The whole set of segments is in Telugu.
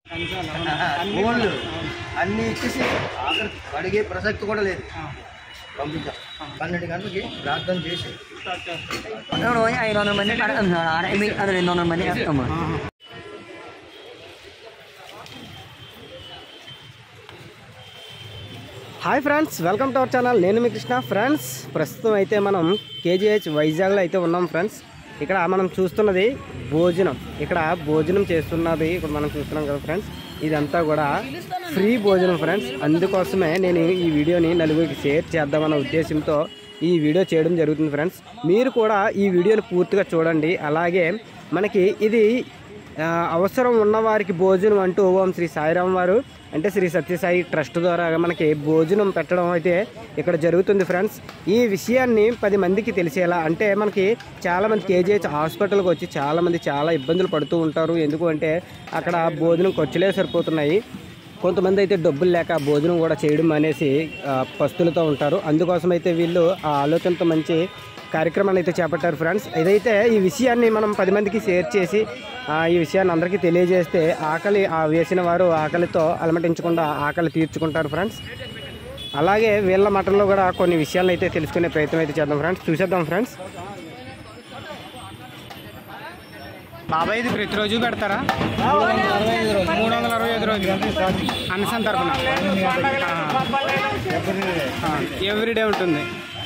ఫోన్లు అన్నీ ఇచ్చేసి ఆఖరి అడిగే ప్రసక్తి కూడా లేదు పంపించాం పన్నెండు గంటలకి ప్రార్థన చేసి ఐదు వందల మంది పడతాం సార్ ఆడ అది రెండు వందల మంది వేస్తాము hi friends welcome to our channel నేను మీ కృష్ణ ఫ్రెండ్స్ ప్రస్తుతం అయితే మనం కేజీహెచ్ వైజాగ్లో అయితే ఉన్నాం ఫ్రెండ్స్ ఇక్కడ మనం చూస్తున్నది భోజనం ఇక్కడ భోజనం చేస్తున్నది ఇక్కడ మనం చూస్తున్నాం కదా ఫ్రెండ్స్ ఇదంతా కూడా ఫ్రీ భోజనం ఫ్రెండ్స్ అందుకోసమే నేను ఈ వీడియోని నలుగురికి షేర్ చేద్దామన్న ఉద్దేశంతో ఈ వీడియో చేయడం జరుగుతుంది ఫ్రెండ్స్ మీరు కూడా ఈ వీడియోని పూర్తిగా చూడండి అలాగే మనకి ఇది ఆ, అవసరం ఉన్నవారికి భోజనం అంటూ ఓం శ్రీ సాయిరాం వారు అంటే శ్రీ సత్యసాయి ట్రస్ట్ ద్వారా మనకి భోజనం పెట్టడం అయితే ఇక్కడ జరుగుతుంది ఫ్రెండ్స్ ఈ విషయాన్ని పది మందికి తెలిసేలా అంటే మనకి చాలామంది కేజీహెచ్ హాస్పిటల్కి వచ్చి చాలామంది చాలా ఇబ్బందులు పడుతూ ఉంటారు ఎందుకు అంటే అక్కడ భోజనం ఖర్చులే సరిపోతున్నాయి కొంతమంది అయితే డబ్బులు లేక భోజనం కూడా చేయడం అనేసి ఆ, పస్తులతో ఉంటారు అందుకోసం అయితే వీళ్ళు ఆ ఆలోచనతో మంచి కార్యక్రమాన్ని అయితే చేపట్టారు ఫ్రెండ్స్ ఇదైతే ఈ విషయాన్ని మనం పది మందికి షేర్ చేసి ఆ, ఈ విషయాన్ని అందరికీ తెలియజేస్తే ఆకలి ఆ వేసిన వారు ఆకలితో అలమటించకుండా ఆకలి తీర్చుకుంటారు ఫ్రెండ్స్ అలాగే వీళ్ళ మటంలో కూడా కొన్ని విషయాలను అయితే తెలుసుకునే ప్రయత్నం అయితే చేద్దాం ఫ్రెండ్స్ చూసేద్దాం ఫ్రెండ్స్ బాబాయ్ ఇది ప్రతిరోజు పెడతారా మూడు వందల అరవై ఐదు రోజులు అన్నసం తరపున ఎవ్రీడే ఉంటుంది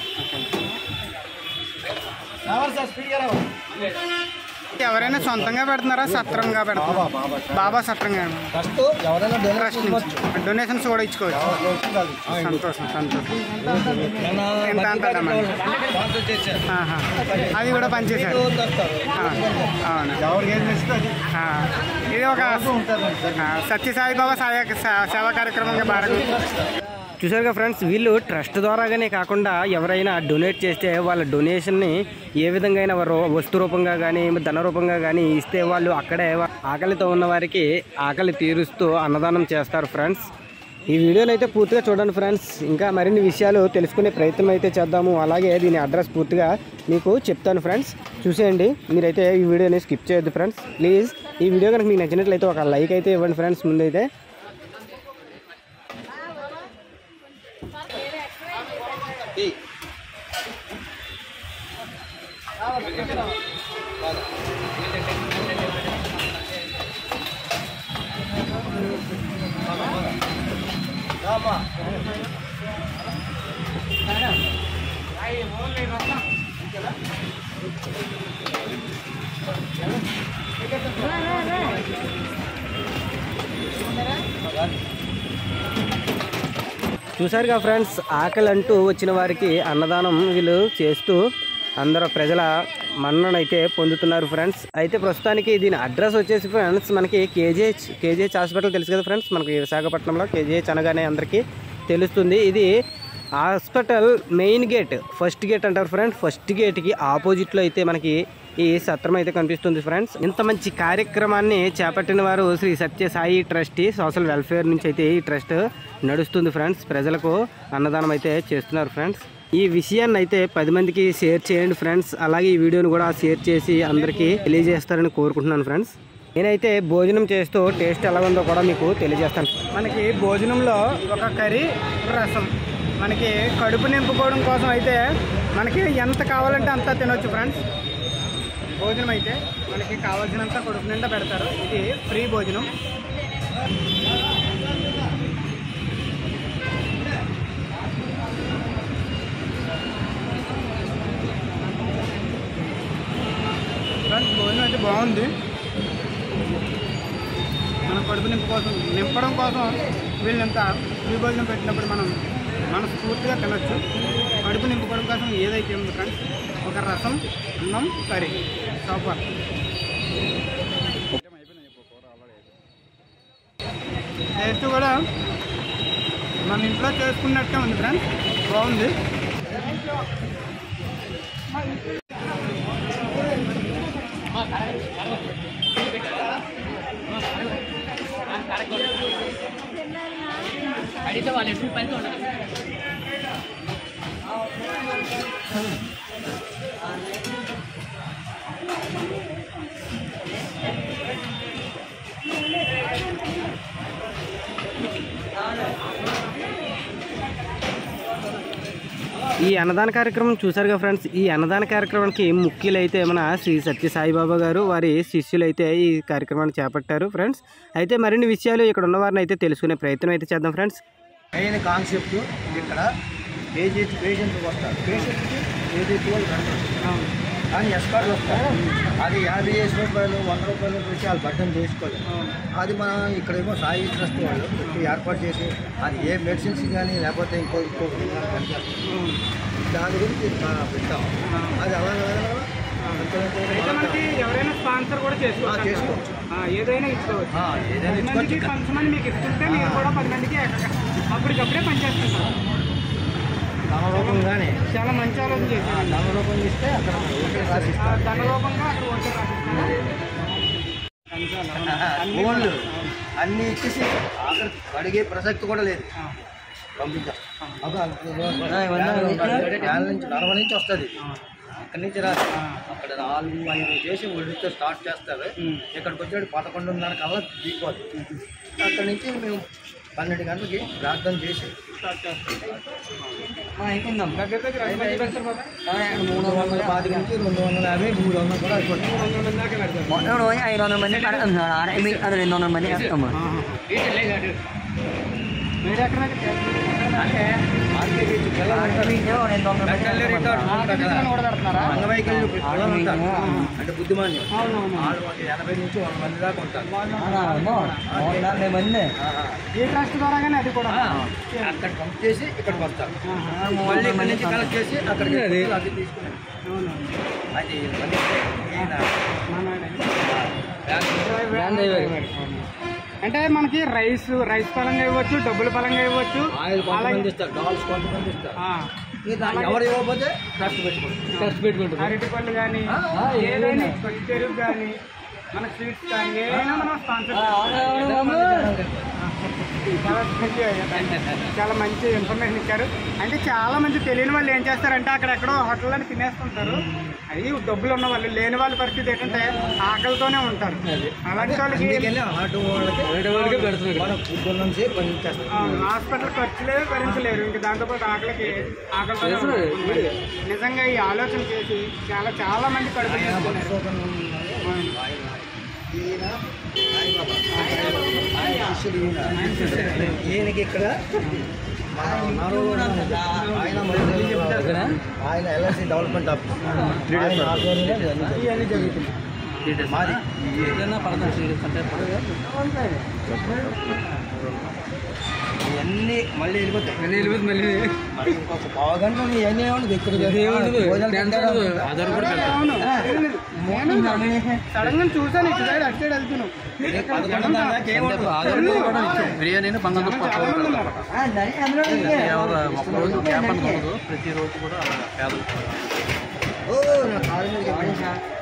ఎవరైనా సొంతంగా పెడుతున్నారా సత్రంగా పెడతారా బాబా సత్రంగా ఫస్ట్ ఎవరైనా ట్రస్ట్ నుంచి డొనేషన్స్ కూడా ఇచ్చుకోవచ్చు సంతోషం సంతోషం ఎంత అంటారమ్మా ఆహా. అది కూడా పనిచేశారు ఆ, అవును ఎవరికి ఏం నచ్చితే అది ఆ, ఇది ఒక ఆ, సత్యసాయి బాబా సాయ సే- సేవా కార్యక్రమంగా భాగంగా చూసారుగా ఫ్రెండ్స్ వీళ్ళు ట్రస్ట్ ద్వారాగానే కాకుండా ఎవరైనా డొనేట్ చేస్తే వాళ్ళ డొనేషన్ని ఏ విధంగా అయినా వారు వస్తు రూపంగా కానీ ధన రూపంగా కానీ ఇస్తే వాళ్ళు అక్కడే ఆకలితో ఉన్న వారికి ఆకలి తీరుస్తూ అన్నదానం చేస్తారు ఫ్రెండ్స్ ఈ వీడియోని అయితే పూర్తిగా చూడండి ఫ్రెండ్స్ ఇంకా మరిన్ని విషయాలు తెలుసుకునే ప్రయత్నం అయితే చేద్దాము అలాగే దీని అడ్రస్ పూర్తిగా మీకు చెప్తాను ఫ్రెండ్స్ చూసేయండి మీరైతే ఈ వీడియోని స్కిప్ చేయొద్దు ఫ్రెండ్స్ ప్లీజ్ ఈ వీడియో కనుక మీకు నచ్చినట్లయితే ఒక లైక్ అయితే ఇవ్వండి ఫ్రెండ్స్ ముందైతే చూసారుగా ఫ్రెండ్స్ ఆకలి అంటూ వచ్చిన వారికి అన్నదానం వీళ్ళు చేస్తూ అందరూ ప్రజల మన్ననైతే పొందుతున్నారు ఫ్రెండ్స్ అయితే ప్రస్తుతానికి దీని అడ్రస్ వచ్చేసి ఫ్రెండ్స్ మనకి కేజీహెచ్ కేజీహెచ్ హాస్పిటల్ తెలుసు కదా ఫ్రెండ్స్ మనకి విశాఖపట్నంలో కేజీహెచ్ అనగానే అందరికీ తెలుస్తుంది ఇది hospital main gate first gate అంటారు ఫ్రెండ్స్ ఫస్ట్ గేట్కి ఆపోజిట్లో అయితే మనకి ఈ సత్రం అయితే కనిపిస్తుంది ఫ్రెండ్స్ ఇంత మంచి కార్యక్రమాన్ని చేపట్టిన వారు Shri Sathya Sai trustee social welfare నుంచి అయితే ఈ ట్రస్ట్ నడుస్తుంది ఫ్రెండ్స్ ప్రజలకు అన్నదానం అయితే చేస్తున్నారు ఫ్రెండ్స్ ఈ విషయాన్ని అయితే పది మందికి షేర్ చేయండి ఫ్రెండ్స్ అలాగే ఈ వీడియోని కూడా షేర్ చేసి అందరికీ తెలియజేస్తారని కోరుకుంటున్నాను ఫ్రెండ్స్ నేనైతే భోజనం చేస్తూ టేస్ట్ ఎలా ఉందో కూడా మీకు తెలియజేస్తాను మనకి భోజనంలో ఒక కర్రీ రసం మనకి కడుపు నింపుకోవడం కోసం అయితే మనకి ఎంత కావాలంటే అంత తినొచ్చు ఫ్రెండ్స్ భోజనం అయితే మనకి కావాల్సినంత కడుపు నిండా పెడతారు ఇది ఫ్రీ భోజనం ఫ్రెండ్స్ భోజనం అయితే బాగుంది మన కడుపు నింపు కోసం నింపడం కోసం వీళ్ళంతా ఫ్రీ భోజనం పెట్టినప్పుడు మనం మనస్ఫూర్తిగా తినొచ్చు కడుపు నింపుకోవడం కోసం ఏదైతే ఉందో ఫ్రెండ్స్ ఒక రసం అన్నం కర్రీ సూపర్ టేస్ట్ కూడా మన ఇంట్లో చేసుకున్నట్టే ఉంది ఫ్రెండ్స్ బాగుంది ఈ అన్నదాన కార్యక్రమం చూసారుగా ఫ్రెండ్స్ ఈ అన్నదాన కార్యక్రమానికి ముఖ్యులైతే మన శ్రీ సత్య సాయిబాబా గారు వారి శిష్యులు అయితే ఈ కార్యక్రమాన్ని చేపట్టారు ఫ్రెండ్స్ అయితే మరిన్ని విషయాలు ఇక్కడ ఉన్న వారిని అయితే తెలుసుకునే ప్రయత్నం అయితే చేద్దాం ఫ్రెండ్స్ మెయిన్ కాన్సెప్ట్ ఇక్కడ పేజెస్ పేషెంట్కి వస్తారు పేషెంట్కి పేజెస్ వాళ్ళు కనపడదు కానీ ఎస్కార్లు వస్తారు అది యాభై వేసి రూపాయలు వంద రూపాయలు పెట్టి వాళ్ళు బట్టం చేసుకోలేదు అది మనం ఇక్కడేమో సాయి ట్రస్ట్ వాళ్ళు ఇప్పుడు ఏర్పాటు చేసి అది ఏ మెడిసిన్స్ కానీ లేకపోతే ఇంకో ఇంకో విధంగా పనిచేస్తుంది. దాని గురించి ఆ, పెట్టాం అది అలాగే అయితే మనకి ఎవరైనా స్పాన్సర్ కూడా చేసుకోవచ్చు చేసుకోవచ్చు ఆ, ఏదైనా ఇచ్చుకోవచ్చు ఆ, ఏదైనా పది ఇచ్చుకోవచ్చు మందికి కొంతమంది మీకు ఇస్తుంటే మీరు కూడా పది మందికి ఎక్క- అప్పటికప్పుడే పనిచేస్తున్నారు ధన రూపంగానే చాలా మంచి ఆలోచన చేశారు ధన రూపం ఇస్తే అక్కడ ఓకే రాసిస్తారు ఆ, ధన రూపంగా అక్కడ ఓకే రాసిస్తున్నారు. ఫోన్లు అన్నీ ఇచ్చేసి ఆఖరి అడిగే ప్రసక్తి కూడా లేదు పంపించాం ఒక వేల నుంచి నలభై నుంచి వస్తుంది అక్కడి నుంచి రా అక్కడ నాలుగు ఐదు చేసి ఒడితో స్టార్ట్ చేస్తారు ఇక్కడికి వచ్చాడు పదకొండున్నర కల్లా దిగిపోదు అక్కడి నుంచి మేము పన్నెండు గంటలకి ప్రార్థన చేసి స్టార్ట్ చేస్తాం అయిపోయిందమ్మా దగ్గర దగ్గర ఐదు మంది పెడతారు బాబా మూడు వందల పాతిక నుంచి రెండు వందల యాభై మూడు వందలు కూడా అయిపోతుంది మూడు వందల మంది దాకా పెడతారు మొన్న రోజు ఐదు వందల మంది పడతాం ఆడ అది రెండు వందల మంది వేస్తాము మీరు ఎక్కడ అంటే ఆర్కే బీచ్ పిల్లలు ఉంటారు. రెండు వందల మంది గంటల్లో రికార్డు ఉంటారు కదా. కూడా పెడుతున్నారా అంగవైకల్యం పిల్లలు ఉంటారు అంటే బుద్ధిమాన్యం అవునవును వాళ్ళు ఒక ఎనభై నుంచి వంద మంది దాకా ఉంటారు యాభై మంది ఆహా. ఈ ట్రస్ట్ ద్వారాగానే అది కూడా ఆ, అక్కడ పంప్ చేసి ఇక్కడికి వస్తారు మళ్ళీ ఇక్కడి నుంచి కలెక్ట్ చేసి అక్కడికి వెళ్ళి అది తీసుకుని అవును అది మళ్ళీ ఈయన బ్యాంక్ అంటే మనకి రైస్ రైస్ పరంగా ఇవ్వచ్చు డబ్బుల పరంగా ఇవ్వచ్చు ఆయిల్ అలాగే కొంతమంది ఇస్తారు డాల్స్ కొంతమంది ఇస్తారు ఆ, మిగతా ఎవరు ఇవ్వకపోతే ట్రస్ట్ పెట్టుకుంటారు ట్రస్ట్ పెట్టుకుంటారు అరటి పళ్ళు కానీ ఏదైనా ఇచ్చుకోవచ్చు చెరుకు కానీ మన స్వీట్స్ కానీ ఏదైనా మనం స్పాన్సర్ చాలా మంచి చాలా మంచి ఇన్ఫర్మేషన్ ఇచ్చారు అంటే చాలా మంది తెలియని వాళ్ళు ఏం చేస్తారంటే అక్కడెక్కడో హోటల్లో తినేస్తుంటారు అవి డబ్బులు ఉన్న వాళ్ళు లేని వాళ్ళ పరిస్థితి ఏంటంటే ఆకలితోనే ఉంటారు అలాంటి వాళ్ళకి అందుకని ఆటో వాళ్ళకి మన ఫుడ్ నుంచి పని చేస్తారు ఆ, హాస్పిటల్ ఖర్చులే భరించలేరు ఇంకా దాంతోపాటు ఆకలికి ఆకలితో నిజంగా ఈ ఆలోచన చేసి చాలా చాలా మంది కడుపు చేసుకున్నారు ఈయన సాయిబాబా. ఆయన శిష్యుడు ఈయన. ఈయనకి ఇక్కడ మన నరూరు ఆయన మళ్ళీ ఆయన ఎల్ఐసి డెవలప్మెంట్ ఆఫీస్ ఆయన ఆధ్వర్యంలో ఇవన్నీ జరుగుతుంది మాది ఇవన్నీ మళ్ళీ వెళ్ళిపోతాయి మళ్ళీ ఇంకొక పావు గంట ఇవన్నీ ఏముండదు ఇక్కడ అవును నేను సడన్ గా చూసాను ఇటు సైడ్ అటు సైడ్ వెళ్తున్నాను పదకొండు దాకా ఏముండదు బిర్యానీని బంగాళదుంప చాలా మంది ఉన్నారు ఒక్కరోజు గ్యాప్ అనుకోదు ప్రతిరోజు కూడా పేదలు ఓ నా కాలు మీద